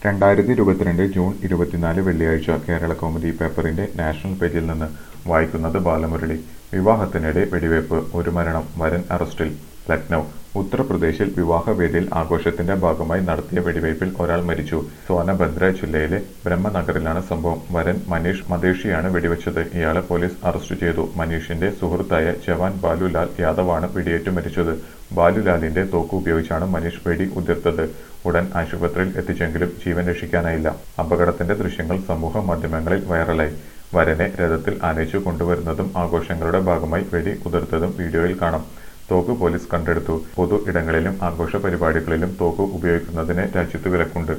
രണ്ടായിരത്തി ഇരുപത്തിരണ്ട് ജൂൺ ഇരുപത്തിനാല് വെള്ളിയാഴ്ച കേരള കൗമുദി പേപ്പറിന്റെ നാഷണൽ പേജിൽ നിന്ന് വായിക്കുന്നത് ബാലമുരളി വിവാഹത്തിനിടെ വെടിവയ്പ് ഒരു മരണം വരൻ അറസ്റ്റിൽ ലക്നൗ ഉത്തർപ്രദേശിൽ വിവാഹവേദിയിൽ ആഘോഷത്തിന്റെ ഭാഗമായി നടത്തിയ വെടിവയ്പിൽ ഒരാൾ മരിച്ചു സോനഭദ്ര ജില്ലയിലെ ബ്രഹ്മനഗറിലാണ് സംഭവം വരൻ മനീഷ് മദേശിയാണ് വെടിവെച്ചത് ഇയാളെ പോലീസ് അറസ്റ്റ് ചെയ്തു മനീഷിന്റെ സുഹൃത്തായ ജവാൻ ബാലുലാൽ യാദവാണ് വെടിയേറ്റ് മരിച്ചത് ബാലുലാലിന്റെ തോക്ക് ഉപയോഗിച്ചാണ് മനീഷ് വെടി ഉതിർത്തത് ഉടൻ ആശുപത്രിയിൽ എത്തിച്ചെങ്കിലും ജീവൻ രക്ഷിക്കാനായില്ല അപകടത്തിന്റെ ദൃശ്യങ്ങൾ സമൂഹ മാധ്യമങ്ങളിൽ വൈറലായി വരനെ രഥത്തിൽ ആനയിച്ചു കൊണ്ടുവരുന്നതും ആഘോഷങ്ങളുടെ ഭാഗമായി വെടി ഉതിർത്തതും വീഡിയോയിൽ കാണാം തോക്ക് പോലീസ് കണ്ടെടുത്തു പൊതു ഇടങ്ങളിലും ആഘോഷ പരിപാടികളിലും തോക്ക് ഉപയോഗിക്കുന്നതിന് രാജ്യത്ത് വിലക്കുണ്ട്